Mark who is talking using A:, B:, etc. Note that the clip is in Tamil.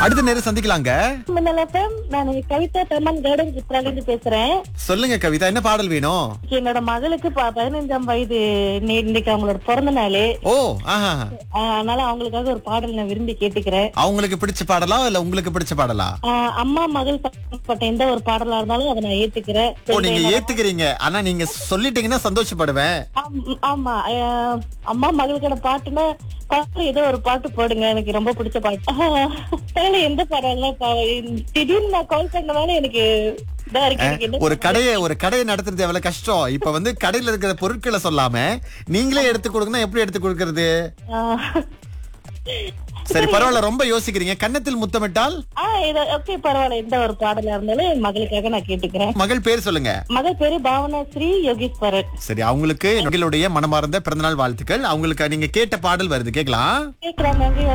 A: அடுத்த நேரம் சந்திக்கலாங்க
B: மின்னல் FM, நான் கவிதா பெருமான் கார்டன் சித்ரால இருந்து பேசுறேன்
A: சொல்லுங்க கவிதா என்ன பாடல் வேணும்
B: என்னோட மகளுக்கு ப- பதினைஞ்சாம் வயது நே- இன்னைக்கு அவங்களோட பிறந்த நாள்
A: ஓ ஆஹா
B: அதனால அவங்களுக்காக ஒரு பாடல் நான் விரும்பி கேட்டுக்கிறேன்
A: அவங்களுக்கு பிடிச்ச பாடலா இல்ல உங்களுக்கு பிடிச்ச பாடலா
B: ஆஹ் அம்மா மகள் சம்பந்தப்பட்ட எந்த ஒரு பாடலா இருந்தாலும் அதை நான் ஏத்துக்கிறேன்
A: ஓ நீங்க ஏத்துக்கிறீங்க ஆனா நீங்க சொல்லிட்டீங்கன்னா சந்தோஷப்படுவேன்
B: ஆம், ஆமா ஆஹ் அம்மா மகளுக்கான பாட்டுன்னா பாட்டு ஏதோ ஒரு பாட்டு போடுங்க எனக்கு ரொம்ப பிடிச்ச பாட்டு ஆஹ் அதனால எந்த பாடலாம் திடீர்னு நான் கால் பண்ணனால எனக்கு இதா இருக்கு எனக்கு என்ன
A: ஒரு கடையை ஒரு கடையை நடத்துறது எவ்வளவு கஷ்டம் இப்ப வந்து கடையில இருக்கிற பொருட்களை சொல்லாம நீங்களே எடுத்து கொடுக்கணும் எப்படி எடுத்து கொடுக்கறது
B: ஆஹ்
A: சரி பரவாயில்ல ரொம்ப யோசிக்கிறீங்க கன்னத்தில் முத்தமிட்டால்
B: ஆஹ் இது ஓகே பரவாயில்ல எந்த ஒரு பாடலா இருந்தாலும் என் மகளுக்காக நான் கேட்டுக்கிறேன்
A: மகள் பேர் சொல்லுங்க
B: மகள் பேரு பாவனா ஸ்ரீ யோகீஸ்வரன்
A: சரி அவங்களுக்கு எங்களுடைய மனமார்ந்த பிறந்தநாள் வாழ்த்துக்கள் அவங்களுக்கு நீங்க கேட்ட பாடல் வருது கேக்கலாம்
B: கேக்குறாங்க